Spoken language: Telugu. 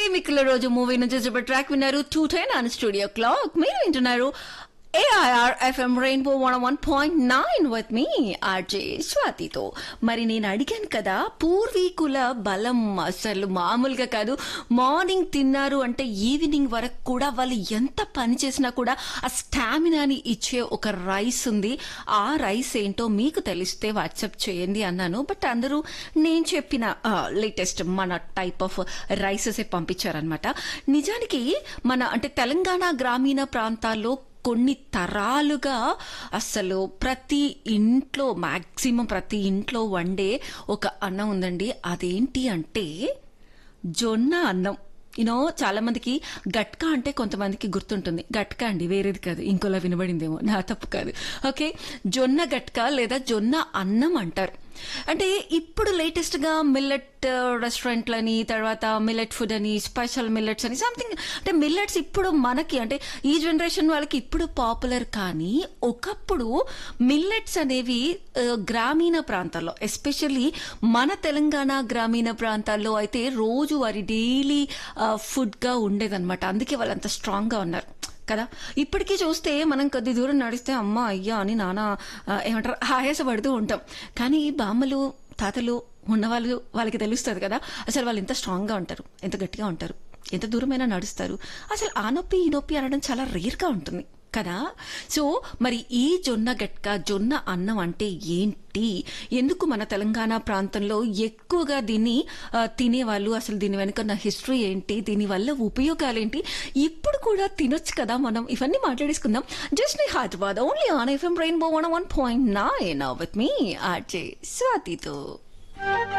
ప్రేమికుల రోజు మూవీ నుంచి సూపర్ ట్రాక్ విన్నారు two ten on studio clock మీరు వింటున్నారు AIR FM rainbow one one point nine with మీ ఆర్జే స్వాతితో మరి నేను అడిగాను కదా పూర్వీకుల బలం అసలు మామూలుగా కాదు మార్నింగ్ తిన్నారు అంటే ఈవినింగ్ వరకు కూడా వాళ్ళు ఎంత పని చేసినా కూడా ఆ స్టామినాని ఇచ్చే ఒక రైస్ ఉంది ఆ రైస్ ఏంటో మీకు తెలిస్తే వాట్సాప్ చేయండి అన్నాను బట్ అందరూ నేను చెప్పిన లేటెస్ట్ మన టైప్ ఆఫ్ రైసెస్ పంపించారనమాట నిజానికి మన అంటే తెలంగాణ గ్రామీణ ప్రాంతాల్లో కొన్ని తరాలుగా అసలు ప్రతి ఇంట్లో మాక్సిమం ప్రతి ఇంట్లో వండే ఒక అన్నం ఉందండి అదేంటి అంటే జొన్న అన్నం యూనో చాలా మందికి గట్కా అంటే కొంతమందికి గుర్తుంటుంది గట్కా అండి వేరేది కాదు ఇంకోలా వినబడిందేమో నా తప్పు కాదు ఓకే జొన్న గట్కా లేదా జొన్న అన్నం అంటారు అంటే ఇప్పుడు లేటెస్ట్ గా మిల్లెట్ రెస్టారెంట్లని తర్వాత మిల్లెట్ ఫుడ్ అని స్పెషల్ మిల్లెట్స్ అని సంథింగ్ అంటే మిల్లెట్స్ ఇప్పుడు మనకి అంటే ఈ జనరేషన్ వాళ్ళకి ఇప్పుడు పాపులర్ కానీ ఒకప్పుడు మిల్లెట్స్ అనేవి ఆ, గ్రామీణ ప్రాంతాల్లో ఎస్పెషల్లీ మన తెలంగాణ గ్రామీణ ప్రాంతాల్లో అయితే రోజు వారి డైలీ ఫుడ్ గా ఉండేదన్నమాట అందుకే వాళ్ళు అంత స్ట్రాంగ్ గా ఉన్నారు కదా ఇప్పటికీ చూస్తే మనం కొద్ది దూరం నడిస్తే అమ్మ అయ్యా అని నాన్న ఆ, ఏమంటారు ఆయాసపడుతూ ఉంటాం కానీ బామ్మలు తాతలు ఉన్నవాళ్ళు వాళ్ళకి తెలుస్తుంది కదా అసలు వాళ్ళు ఎంత స్ట్రాంగ్గా ఉంటారు ఎంత గట్టిగా ఉంటారు ఎంత దూరమైనా నడుస్తారు అసలు ఆ నొప్పి ఈ నొప్పి అనడం చాలా రేర్గా ఉంటుంది కదా సో మరి ఈ జొన్న గట్క జొన్న అన్నం అంటే ఏంటి ఎందుకు మన తెలంగాణ ప్రాంతంలో ఎక్కువగా దీన్ని ఆ, తినేవాళ్ళు అసలు దీని వెనుక ఉన్న హిస్టరీ ఏంటి దీని వల్ల ఉపయోగాలు ఏంటి ఇప్పుడు కూడా తినొచ్చు కదా మనం ఇవన్నీ మాట్లాడేసుకుందాం జస్ట్ నీ Hyderabad only on FM rainbow one one point nine with మీ ఆర్జే స్వాతితో